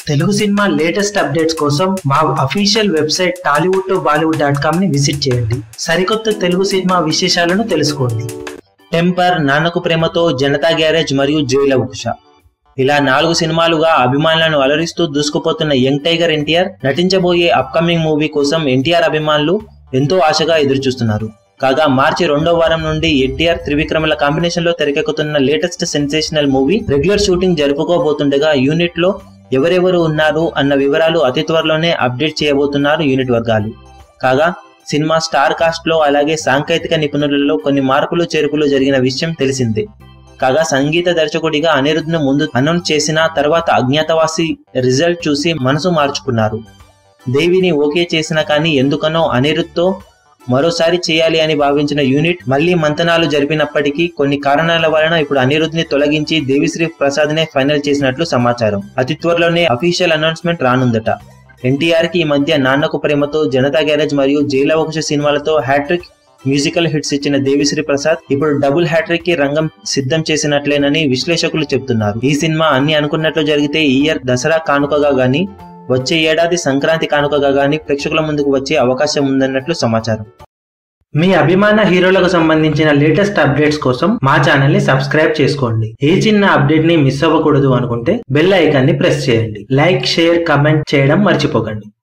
Telugu cinema latest updates కోసం మా official website Tollywood to Bollywood dot com ని visit చేయండి సరికొత్త తెలుగు సినిమా విశేషాలను తెలుసుకోండి టెంపర్ నాన్నకు ప్రేమతో జనతా గ్యారేజ్ మరియు జైల ఉష ఇలా నాలుగు సినిమాలుగా అభిమానులను అలరిస్తూ దూసుకుపోతున్న యంగ్ టైగర్ ఎన్టీఆర్ నటించబోయే అప్కమింగ్ మూవీ కోసం ఎన్టీఆర్ అభిమానులు ఎంతో ఆశగా ఎదురుచూస్తున్నారు కాగా మార్చి రెండో వారం నుండి ఎన్టీఆర్ త్రివిక్రమల కాంబినేషన్ లో తెరకెక్కుతున్న latest sensational movie regular shooting జరుపుకోబోతుండగా యూనిట్ లో ఎవరెవరు ఉన్నారు అన్న వివరాలు అతి త్వరలోనే అప్డేట్ చేయబోతున్నారు యూనిట్ వర్గాలు కాగా సినిమా స్టార్ కాస్ట్ లో అలాగే సాంకేతిక నిపుణులలో కొన్ని మార్పులు చేర్పులు జరిగిన విషయం తెలిసిందే కాగా సంగీత దర్శకుడిగా అనిరుద్ధ్ ను ముందు అనౌన్స్ చేసిన తర్వాత అజ్ఞాతవాసి రిజల్ట్ చూసి మనసు మార్చుకున్నారు దేవిని ఓకే చేసిన కానీ ఎందుకనో అనిరుద్ధ్ తో మరోసారి చేయాలి అని భావించిన యూనిట్ మళ్లీ మంతనాలు జరిపినప్పటికీ కొన్ని కారణాల వలన ఇప్పుడు అనిరుద్ధ్ ని తొలగించి దేవిశ్రీ ప్రసాద్ నే ఫైనల్ చేసినట్లు సమాచారం అతి త్వరలోనే అఫీషియల్ అనౌన్స్మెంట్ రానుందట ఎన్టీఆర్ కి ఈ మధ్య నాన్నకు ప్రేమతో జనతా గ్యారేజ్ మరియు జైలవకుశ సినిమాలతో హ్యాట్రిక్ మ్యూజికల్ హిట్స్ ఇచ్చిన దేవిశ్రీ ప్రసాద్ ఇప్పుడు డబుల్ హ్యాట్రిక్ కి రంగం సిద్ధం చేసినట్లేనని విశ్లేషకులు చెబుతున్నారు ఈ సినిమా అన్ని అనుకున్నట్లు జరిగితే ఈ ఇయర్ దసరా కానుకగా గాని వచ్చే ఏడాది సంక్రాంతి కానుకగా గాని ప్రేక్షకుల ముందుకు వచ్చే అవకాశం ఉందన్నట్లు సమాచారం మీ అభిమాన హీరోలకు సంబంధించిన లేటెస్ట్ అప్డేట్స్ కోసం మా ఛానల్ ని సబ్స్క్రైబ్ చేసుకోండి ఏ చిన్న అప్డేట్ ని మిస్ అవ్వకూడదు అనుకుంటే బెల్ ఐకాన్ ని ప్రెస్ చేయండి లైక్ షేర్ కమెంట్ చేయడం మర్చిపోకండి